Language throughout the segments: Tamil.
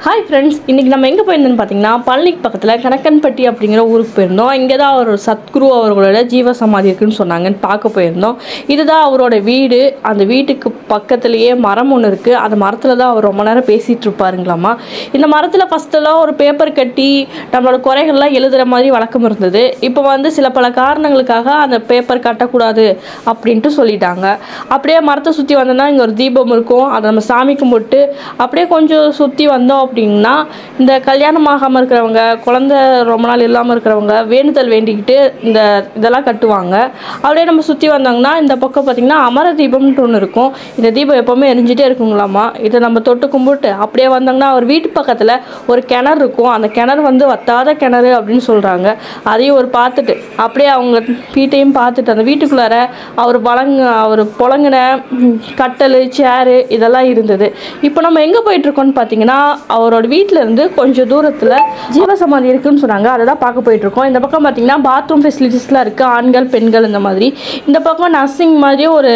ஹாய் ஃப்ரெண்ட்ஸ் இன்றைக்கி நம்ம எங்கே போயிருந்தோம்னு பார்த்தீங்கன்னா பழனிக்கு பக்கத்தில் கணக்கன்பட்டி அப்படிங்கிற ஊருக்கு போயிருந்தோம் இங்கே தான் அவர் சத்குரு அவர்களோட ஜீவ சமாதி இருக்குன்னு சொன்னாங்கன்னு பார்க்க போயிருந்தோம் இதுதான் அவரோட வீடு அந்த வீட்டுக்கு பக்கத்துலேயே மரம் ஒன்று இருக்குது அந்த மரத்தில் தான் அவர் ரொம்ப நேரம் பேசிகிட்டு இருப்பாருங்களாமா இந்த மரத்தில் ஃபஸ்ட்டெல்லாம் ஒரு பேப்பர் கட்டி நம்மளோட குறைகள்லாம் எழுதுகிற மாதிரி வழக்கம் இருந்தது இப்போ வந்து சில பல காரணங்களுக்காக அந்த பேப்பர் கட்டக்கூடாது அப்படின்ட்டு சொல்லிட்டாங்க அப்படியே மரத்தை சுற்றி வந்தோம்னா இங்கே ஒரு தீபம் இருக்கும் அதை நம்ம சாமி கும்பிட்டு அப்படியே கொஞ்சம் சுற்றி வந்தோம் அப்படின்னா இந்த கல்யாணம் ஆகாமல் இருக்கிறவங்க குழந்தை ரொம்ப நாள் இல்லாமல் இருக்கிறவங்க வேண்டுதல் வேண்டிக்கிட்டு இந்த இதெல்லாம் கட்டுவாங்க அப்படியே நம்ம சுற்றி வந்தாங்கன்னா இந்த பக்கம் பார்த்திங்கன்னா அமர தீபம்னு ஒன்று இருக்கும் இந்த தீபம் எப்போவுமே எரிஞ்சிட்டே இருக்குங்களாமா இதை நம்ம தொட்டு கும்பிட்டு அப்படியே வந்தாங்கன்னா அவர் வீட்டு பக்கத்தில் ஒரு கிணறு இருக்கும் அந்த கிணறு வந்து வத்தாத கிணறு அப்படின்னு சொல்கிறாங்க அதையும் ஒரு பார்த்துட்டு அப்படியே அவங்க வீட்டையும் பார்த்துட்டு அந்த வீட்டுக்குள்ளார அவர் வழங்க அவர் புழங்கின ம், கட்டல் சேரு இதெல்லாம் இருந்தது இப்போ நம்ம எங்கே போயிட்டுருக்கோம்னு பார்த்தீங்கன்னா அவரோட வீட்டில் இருந்து கொஞ்சம் தூரத்தில் ஜீவசமாதி இருக்குன்னு சொன்னாங்க அதை தான் பார்க்க போயிட்டுருக்கோம் இந்த பக்கம் பார்த்தீங்கன்னா பாத்ரூம் ஃபெசிலிட்டிஸ்லாம் இருக்குது ஆண்கள் பெண்கள் இந்த மாதிரி இந்த பக்கம் நர்சிங் மாதிரி ஒரு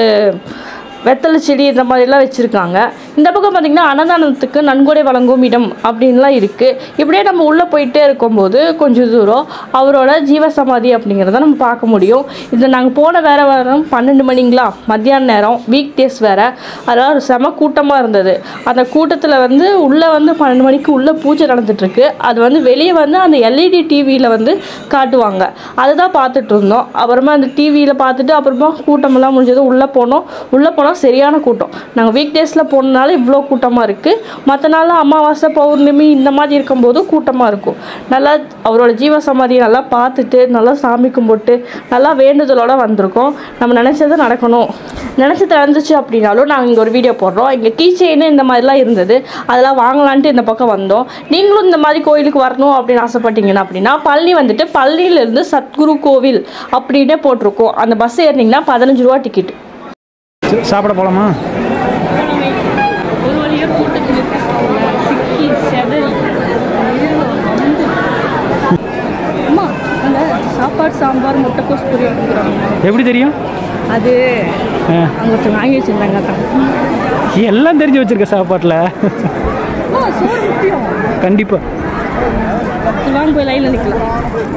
வெத்தலை செடி இந்த மாதிரிலாம் வச்சுருக்காங்க இந்த பக்கம் பார்த்திங்கன்னா அன்னதானத்துக்கு நன்கொடை வழங்கும் இடம் அப்படின்லாம் இருக்குது இப்படியே நம்ம உள்ளே போயிட்டே இருக்கும்போது கொஞ்சம் தூரம் அவரோட ஜீவசமாதி அப்படிங்கிறத நம்ம பார்க்க முடியும் இதில் நாங்கள் போன வேற வாரம் பன்னெண்டு மணிங்களா மத்தியான நேரம் வீக் டேஸ் வேறு அதெல்லாம் ஒரு செம கூட்டமாக இருந்தது அந்த கூட்டத்தில் வந்து உள்ளே வந்து பன்னெண்டு மணிக்கு உள்ளே பூஜை நடந்துட்டுருக்கு அது வந்து வெளியே வந்து அந்த எல்இடி டிவியில் வந்து காட்டுவாங்க அதை தான் பார்த்துட்டு இருந்தோம் அப்புறமா அந்த டிவியில் பார்த்துட்டு அப்புறமா கூட்டமெல்லாம் முடிஞ்சது உள்ளே போனோம் உள்ளே போனால் சரியான கூட்டம் நாங்கள் வீக் டேஸில் போனனால இவ்வளோ கூட்டமாக இருக்குது மற்ற நாளில் அமாவாசை பௌர்ணமி இந்த மாதிரி இருக்கும்போது கூட்டமாக இருக்கும் நல்லா அவரோட ஜீவ சமாதியை நல்லா பார்த்துட்டு நல்லா சாமி கும்பிட்டு நல்லா வேண்டுதலோட வந்திருக்கோம் நம்ம நினச்சது நடக்கணும் நினச்சது நடந்துச்சு அப்படின்னாலும் நாங்கள் இங்கே ஒரு வீடியோ போடுறோம் இங்கே கீ செயின் இந்த மாதிரிலாம் இருந்தது அதெல்லாம் வாங்கலான்ட்டு இந்த பக்கம் வந்தோம் நீங்களும் இந்த மாதிரி கோயிலுக்கு வரணும் அப்படின்னு ஆசைப்பட்டீங்கன்னா அப்படின்னா பழனி வந்துட்டு பழனியிலேருந்து சத்குரு கோவில் அப்படின்னே போட்டிருக்கோம் அந்த பஸ் ஏறினீங்கன்னா பதினஞ்சு ரூபா டிக்கெட் சரி, சாப்பிட போகலாமா ஒரு வழியாக கூட்டத்தில் சிக்கி செதறி அம்மா அந்த சாப்பாடு சாம்பார் முட்டைக்கோஸ் பொரியல் கொடுக்குறாங்க எப்படி தெரியும் அது ஆ, அங்கே ஒருத்தர் வாங்கி வச்சுருந்தாங்க தான் எல்லாம் தெரிஞ்சு வச்சிருக்க சாப்பாட்டில் ஆ சோறு முக்கியம் கண்டிப்பாக பத்து வாங்க போய் லைனில் நிற்கலாம்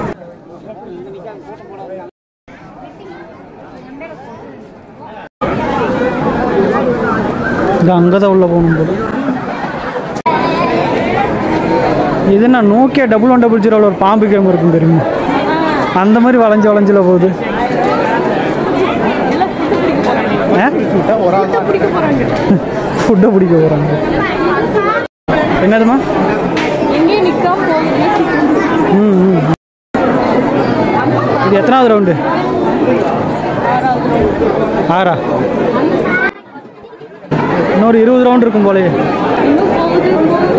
இது அங்கே தான் உள்ள போகணும் போல இது நான் நோக்கியா டபுள் ஒன் டபுள் ஜீரோவில் ஒரு பாம்பு கேம் இருக்கும் தெரியுமா அந்த மாதிரி வளைஞ்சு வளைஞ்சில போகுது ஆ? ஃபுட்டை பிடிக்க போகிறாங்க என்னதுமா எங்கேயும் நிற்காம போகுது ம் ம் இது எத்தனாவது ரவுண்டு ஆறா இன்னொரு இருபது ரவுண்ட் இருக்கும் போலயே இன்னும் போகுது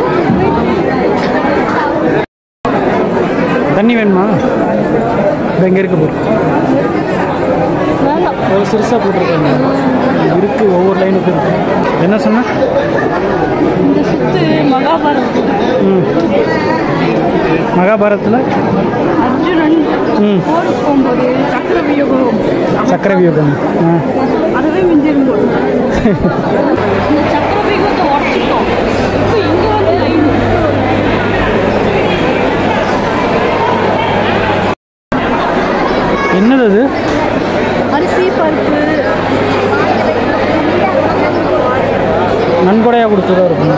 தண்ணி வேணுமா இது இங்கே இருக்கு போடு வேண்டாம் ஒரு சிறுசாக போட்டிருக்காங்க இருக்கு ஒவ்வொரு லைனுக்கும் இருக்கு என்ன சொன்ன இந்த சுத்து மகாபாரதம் ம் மகாபாரத்தில் அர்ஜுனன் ம் போருக்கு போகும்போது சக்கர வியோகம் சக்கர வியூகம் ஆ அதுவே மிஞ்சிருந்தோம் இந்த சக்கர வியூகத்தை உடச்சிட்டோம் இப்போ இங்கே வந்து லைன் என்னது அது அரிசி பருப்பு நன்கொடையாக கொடுத்ததா இருக்கும்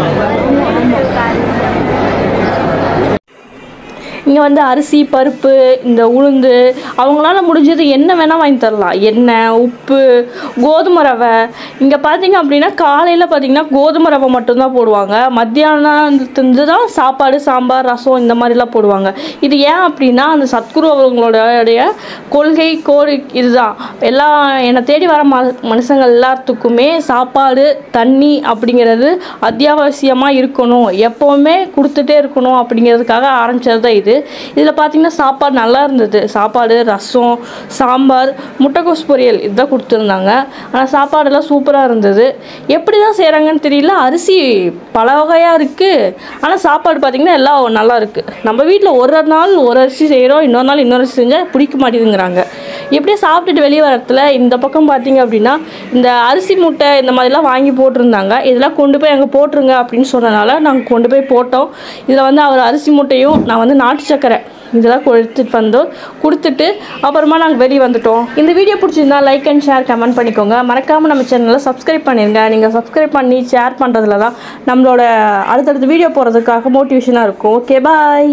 இங்கே வந்து அரிசி பருப்பு இந்த உளுந்து அவங்களால முடிஞ்சது என்ன வேணால் வாங்கி தரலாம் எண்ணெய் உப்பு கோதுமை ரவை இங்கே பார்த்தீங்க அப்படின்னா காலையில் பார்த்தீங்கன்னா கோதுமை ரவை மட்டும்தான் போடுவாங்க மத்தியானத்துலேருந்து தான் சாப்பாடு சாம்பார் ரசம் இந்த மாதிரிலாம் போடுவாங்க இது ஏன் அப்படின்னா அந்த சத்குரு அவங்களோடைய கொள்கை கோரி இதுதான் எல்லா என்னை தேடி வர ம மனுஷங்க எல்லாத்துக்குமே சாப்பாடு தண்ணி அப்படிங்கிறது அத்தியாவசியமாக இருக்கணும் எப்போவுமே கொடுத்துட்டே இருக்கணும் அப்படிங்கிறதுக்காக ஆரம்பிச்சது தான் இது இதில் பார்த்தீங்கன்னா சாப்பாடு நல்லா இருந்தது சாப்பாடு ரசம் சாம்பார் முட்டைக்கோஸ் பொரியல் இதுதான் கொடுத்துருந்தாங்க ஆனால் சாப்பாடெல்லாம் சூப்பராக இருந்தது எப்படி தான் செய்கிறாங்கன்னு தெரியல அரிசி பல வகையாக இருக்குது ஆனால் சாப்பாடு பார்த்திங்கன்னா எல்லாம் நல்லா இருக்குது நம்ம வீட்டில் ஒரு நாள் ஒரு அரிசி செய்கிறோம் இன்னொரு நாள் இன்னொரு அரிசி செஞ்சால் பிடிக்க மாட்டேங்குதுங்கிறாங்க எப்படியே சாப்பிட்டுட்டு வெளியே வரத்துல இந்த பக்கம் பார்த்தீங்க அப்படின்னா இந்த அரிசி மூட்டை இந்த மாதிரிலாம் வாங்கி போட்டிருந்தாங்க இதெல்லாம் கொண்டு போய் அங்கே போட்டுருங்க அப்படின்னு சொன்னனால நாங்கள் கொண்டு போய் போட்டோம் இதில் வந்து அவர் அரிசி மூட்டையும் நான் வந்து நாட்டு சக்கரை இதெல்லாம் கொடுத்துட்டு வந்தோம் கொடுத்துட்டு அப்புறமா நாங்கள் வெளியே வந்துட்டோம் இந்த வீடியோ பிடிச்சிருந்தா லைக் அண்ட் ஷேர் கமெண்ட் பண்ணிக்கோங்க மறக்காமல் நம்ம சேனலை சப்ஸ்கிரைப் பண்ணிடுங்க நீங்கள் சப்ஸ்கிரைப் பண்ணி ஷேர் பண்ணுறதுல தான் நம்மளோட அடுத்தடுத்த வீடியோ போகிறதுக்காக மோட்டிவேஷனாக இருக்கும் ஓகே பாய்